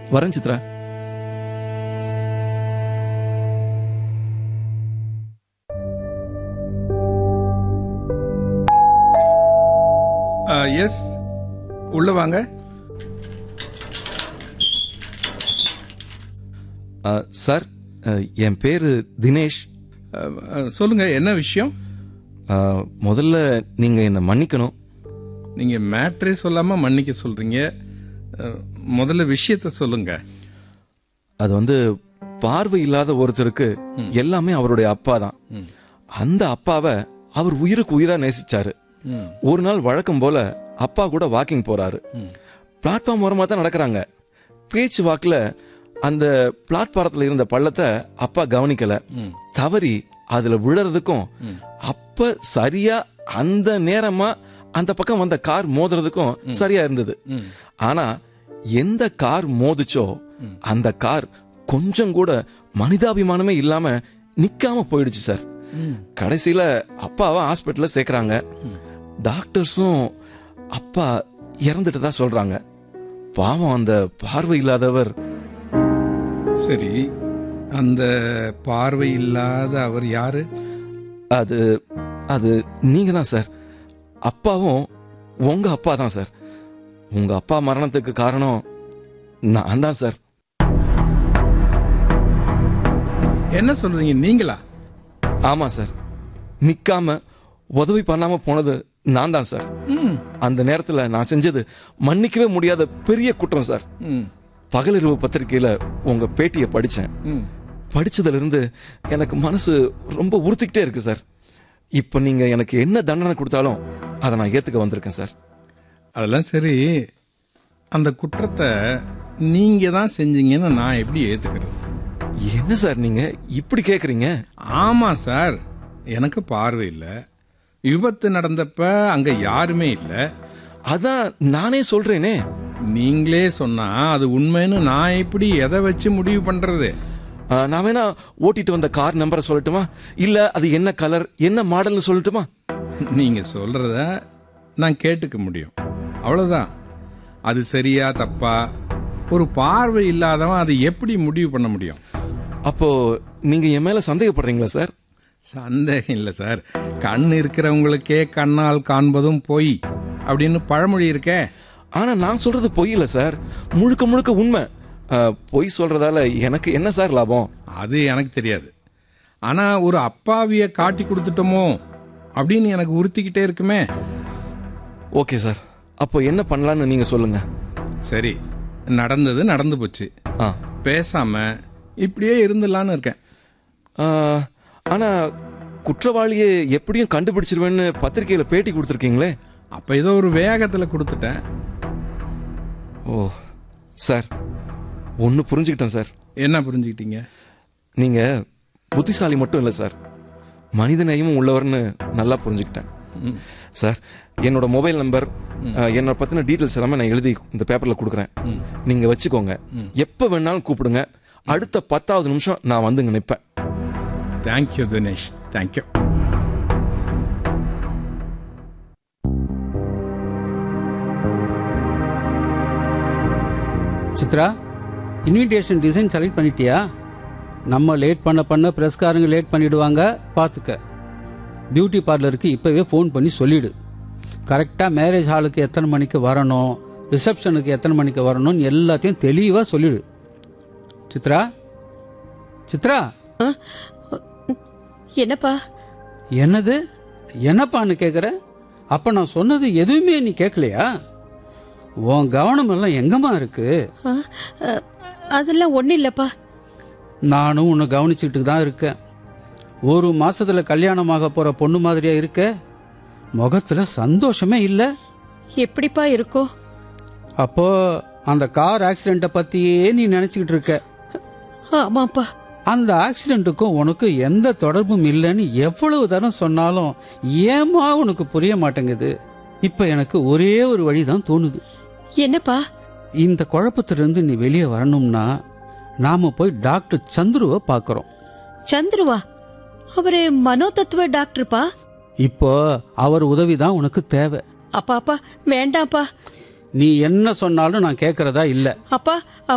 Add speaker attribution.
Speaker 1: வரேன் சித்ரா
Speaker 2: எஸ் உள்ள வாங்க
Speaker 1: ஆ, சார் ஆ, என் பேரு தினேஷ்
Speaker 2: அஹ், அஹ், சொல்லுங்க என்ன விஷயம்
Speaker 1: ஆ, முதல்ல நீங்க என்னை மன்னிக்கணும்
Speaker 2: நீங்க மேட்ரே சொல்லாம மன்னிக்க சொல்றீங்க அஹ், முதல்ல விஷயத்த சொல்லுங்க
Speaker 1: அது வந்து பார்வை இல்லாத ஒருத்தருக்கு எல்லாமே அவருடைய அப்பா தான் அந்த அப்பாவை அவர் உயிருக்கு உயிரா நேசிச்சாரு
Speaker 2: ம்.
Speaker 1: ஒரு நாள் வழக்கம் போல அப்பா கூட வாக்கிங் போறாரு பிளாட்ஃபார்ம் ஓரமா தான் நடக்கிறாங்க பேச்சு வாக்குல அந்த பிளாட்பாரத்துல இருந்த பள்ளத்தை அப்பா கவனிக்கல தவறி அதுல விழறதுக்கும் அப்ப சரியா அந்த நேரமா அந்த பக்கம் வந்த கார் மோதுறதுக்கும் சரியா இருந்தது ஆனா எந்த கார் மோதுச்சோ அந்த கார் கொஞ்சம் கூட மனிதாபிமானமே இல்லாம நிக்காம போயிடுச்சு சார் கடைசியில அப்பாவை ஹாஸ்பிட்டல்ல சேர்க்கறாங்க டாக்டர்ஸும் அப்பா இறந்துட்டதா சொல்றாங்க பாவம் அந்த பார்வை இல்லாதவர்
Speaker 2: சரி அந்த பார்வை இல்லாத அவர் யாரு
Speaker 1: அது அது நீங்க தான் சார் அப்பாவும் உங்க அப்பா தான் சார் உங்க அப்பா மரணத்துக்கு காரணம் நான் தான் சார்
Speaker 2: என்ன சொல்றீங்க நீங்களா
Speaker 1: ஆமா சார் நிக்காம உதவி பண்ணாம போனது நான் தான் சார்
Speaker 2: ம்,
Speaker 1: அந்த நேரத்துல நான் செஞ்சது மன்னிக்கவே முடியாத பெரிய குற்றம் சார்
Speaker 2: ம்,
Speaker 1: பகலிரவு பத்திரிக்கையில உங்க பேட்டியை படிச்சேன்
Speaker 2: ம்.
Speaker 1: படிச்சதுல இருந்து எனக்கு மனசு ரொம்ப உறுத்திக்கிட்டே இருக்கு சார் இப்ப நீங்க எனக்கு என்ன தண்டனை கொடுத்தாலும் அதை நான் ஏத்துக்க வந்திருக்கேன் சார்
Speaker 2: அதெல்லாம் சரி அந்த குற்றத்தை நீங்க தான் செஞ்சீங்கன்னு நான் எப்படி ஏத்துக்கிறது
Speaker 1: என்ன சார் நீங்க இப்படி கேக்குறீங்க
Speaker 2: ஆமா சார் எனக்கு பார்வை இல்ல விபத்து நடந்தப்ப அங்க யாருமே இல்ல
Speaker 1: அதான் நானே சொல்றேனே
Speaker 2: நீங்களே சொன்னா அது உண்மைன்னு நான் எப்படி எதை வச்சு முடிவு பண்றது
Speaker 1: ஆ, நான் வேணா ஓட்டிட்டு வந்த கார் நம்பரை சொல்லட்டுமா இல்ல அது என்ன கலர் என்ன மாடல்னு சொல்லட்டுமா
Speaker 2: நீங்க சொல்றத நான் கேட்டுக்க முடியும் அவ்வளவுதான் அது சரியா தப்பா ஒரு பார்வை இல்லாதவன் அதை எப்படி முடிவு பண்ண முடியும்
Speaker 1: அப்போ நீங்க என் மேல சந்தேகப்படுறீங்களா சார்
Speaker 2: சந்தேகம் இல்லை சார் கண் இருக்கிறவங்களுக்கே கண்ணால் காண்பதும் பொய் அப்படின்னு பழமொழி இருக்கே
Speaker 1: ஆனா நான் சொல்றது பொய் இல்ல சார் முழுக்க முழுக்க உண்மை ஆ, பொய் சொல்றதால எனக்கு என்ன சார் லாபம்
Speaker 2: அது எனக்கு தெரியாது ஆனா ஒரு அப்பாவிய காட்டி கொடுத்துட்டோமோ அப்படின்னு எனக்கு உறுத்திக்கிட்டே இருக்குமே
Speaker 1: ஓகே சார் அப்போ என்ன பண்ணலாம்னு நீங்க சொல்லுங்க
Speaker 2: சரி நடந்தது நடந்து போச்சு
Speaker 1: ஆ
Speaker 2: பேசாம இப்படியே இருந்துடலான்னு இருக்கேன்
Speaker 1: ஆ, ஆனா குற்றவாளியை எப்படியும் கண்டுபிடிச்சிருவேன்னு பத்திரிக்கையில பேட்டி கொடுத்துருக்கீங்களே
Speaker 2: அப்ப ஏதோ ஒரு வேகத்துல கொடுத்துட்டேன்
Speaker 1: ஓ சார் ஒன்னு புரிஞ்சுக்கிட்டேன் சார்
Speaker 2: என்ன புரிஞ்சுக்கிட்டீங்க
Speaker 1: நீங்க புத்திசாலி மட்டும் இல்ல சார் மனித நேயமும் உள்ளவர்னு நல்லா புரிஞ்சுக்கிட்டேன் சார் என்னோட மொபைல் நம்பர் அஹ், என்னோட பத்தின டீட்டெயில்ஸ் எல்லாமே நான் எழுதி இந்த பேப்பர்ல கொடுக்குறேன் நீங்க வச்சுக்கோங்க எப்ப வேணாலும் கூப்பிடுங்க அடுத்த பத்தாவது நிமிஷம் நான் வந்துங்க நிப்பேன்
Speaker 2: thank you Dinesh thank you
Speaker 3: Chitra invitation design select பண்ணிட்டியா நம்ம லேட் பண்ண பண்ண ப்ரெஸ்காரங்க லேட் பண்ணிடுவாங்க பார்த்துக்க பியூட்டி பார்லருக்கு இப்போவே ஃபோன் பண்ணி சொல்லிடு கரெக்டாக மேரேஜ் ஹாலுக்கு எத்தனை மணிக்கு வரணும் ரிசப்ஷனுக்கு எத்தனை மணிக்கு வரணும்னு எல்லாத்தையும் தெளிவாக சொல்லிடு சித்ரா சித்ரா
Speaker 4: என்னப்பா
Speaker 3: என்னது என்னப்பான்னு கேட்குற அப்போ நான் சொன்னது எதுவுமே நீ கேட்கலையா உன் கவனம் எல்லாம் எங்கம்மா இருக்கு
Speaker 4: ஆ, அ, அதெல்லாம் ஒண்ணும் இல்லப்பா
Speaker 3: நானும் உன்னை கவனிச்சுட்டு தான் இருக்கேன் ஒரு மாசத்துல கல்யாணமாக போற பொண்ணு மாதிரியா இருக்க முகத்துல சந்தோஷமே இல்ல
Speaker 4: எப்படிப்பா இருக்கும்
Speaker 3: அப்போ அந்த கார் ஆக்சிடென்ட்டை பத்தியே நீ நினைச்சுக்கிட்டு இருக்க
Speaker 4: ஆமாப்பா
Speaker 3: அந்த ஆக்சிடென்ட்டுக்கும் உனக்கு எந்த தொடர்பும் இல்லைன்னு எவ்வளவு தரம் சொன்னாலும் ஏமா உனக்கு புரிய மாட்டேங்குது இப்ப எனக்கு ஒரே ஒரு வழிதான் தோணுது
Speaker 4: என்னப்பா
Speaker 3: இந்த குழப்பத்திலிருந்து நீ வெளியே வரணும்னா நாம போய் டாக்டர் சந்துருவை பார்க்கறோம்
Speaker 4: சந்துருவா அவரு மனோதத்துவ டாக்டர்ப்பா
Speaker 3: இப்போ அவர் உதவிதான் உனக்கு தேவை
Speaker 4: அப்பா அப்பா வேண்டாம்ப்பா
Speaker 3: நீ என்ன சொன்னாலும் நான் கேட்கறதா இல்ல
Speaker 4: அப்பா